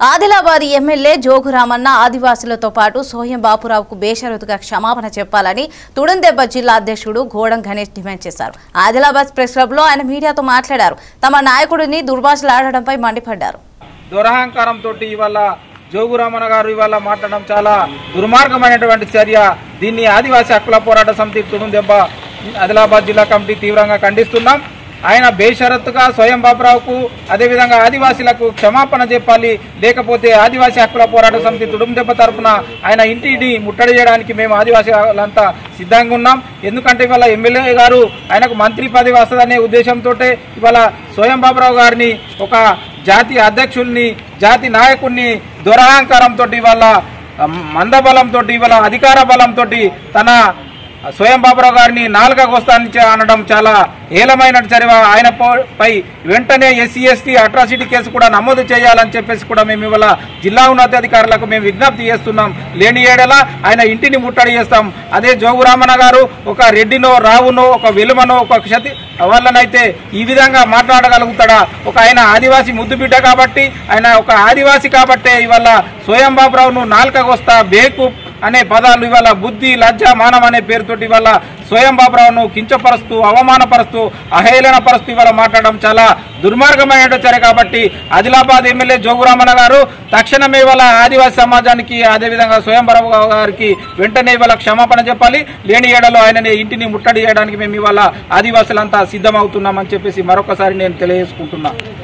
Adilabad MLA Jogu Ramanna ఆదివాసులతో పాటు సోయం బాపురావుకు బేషరతుగా క్షమాపణ చెప్పాలని తుడందెబ్బ జిల్లా అధ్యక్షుడు ఘోడం గణేష్ డిమాండ్ చేశారు ఆదిలాబాద్ ప్రెస్ క్లబ్ లో ఆయన మీడియాతో మాట్లాడారు తమ నాయకుడిని దుర్భాషలాడడంపై మండిపడ్డారు దురహంకారంతో ఇవాళ జోగురామన్న గారు ఇవాళ మాట్లాడడం చాలా దుర్మార్గమైనటువంటి చర్య దీన్ని ఆదివాసీ హక్కుల పోరాట సమితి తుడుందెబ్బ ఆదిలాబాద్ జిల్లా కమిటీ తీవ్రంగా ఖండిస్తున్నాం ఆయన బేషరత్తుగా స్వయం బాబురావుకు అదేవిధంగా ఆదివాసీలకు క్షమాపణ చెప్పాలి లేకపోతే ఆదివాసీ హక్కుల పోరాట సమితి తుడుందెబ్బ తరపున ఆయన ఇంటిని ముట్టడి చేయడానికి మేము ఆదివాసీలంతా సిద్ధంగా ఉన్నాం ఎందుకంటే ఇవాళ ఎమ్మెల్యే గారు ఆయనకు మంత్రి పదవి వస్తుందనే ఉద్దేశంతో ఇవాళ స్వయం బాబురావు గారిని ఒక జాతీయ అధ్యక్షుల్ని జాతి నాయకుడిని దురహంకారంతో ఇవాళ మందబలంతో ఇవాళ అధికార బలంతో తన స్వయం బాబురావు గారిని నాలుగ వస్తానికి అనడం చాలా ఏలమైన చర్య ఆయన పో- పై వెంటనే ఎస్సీ ఎస్టీ అట్రాసిటీ కేసు కూడా నమోదు చేయాలని చెప్పేసి కూడా మేము ఇవాళ జిల్లా ఉన్నతాధికారులకు మేము విజ్ఞప్తి చేస్తున్నాం లేని ఏడల ఆయన ఇంటిని ముట్టడి చేస్తాం అదే జోగురామన్న గారు ఒక రెడ్డినో రావునో ఒక వెలుమనో ఒక క్షతి వాళ్ళనైతే ఈ విధంగా మాట్లాడగలుగుతాడా ఒక ఆయన ఆదివాసి ముద్దు బిడ్డ కాబట్టి ఆయన ఒక ఆదివాసి కాబట్టే ఇవాళ స్వయం బాబురావును నాలుకకొస్తా బేకు అనే పదాలు ఇవాళ బుద్ధి లజ్జ మానం అనే పేరుతోటి ఇవాళ స్వయం బాబురావును కించపరుస్తూ అవమానపరుస్తూ అహేళన పరుస్తూ ఇవాళ మాట్లాడడం చాలా దుర్మార్గమైన చర్య కాబట్టి ఆదిలాబాద్ ఎమ్మెల్యే జోగురామన్న గారు తక్షణమే ఇవాళ ఆదివాసీ సమాజానికి అదేవిధంగా స్వయం బాబు గారికి వెంటనే ఇవాళ క్షమాపణ చెప్పాలి లేని ఏడలో ఆయనని ఇంటిని ముట్టడి చేయడానికి మేము ఇవాళ ఆదివాసులంతా సిద్ధమవుతున్నామని చెప్పేసి మరొకసారి నేను తెలియజేసుకుంటున్నా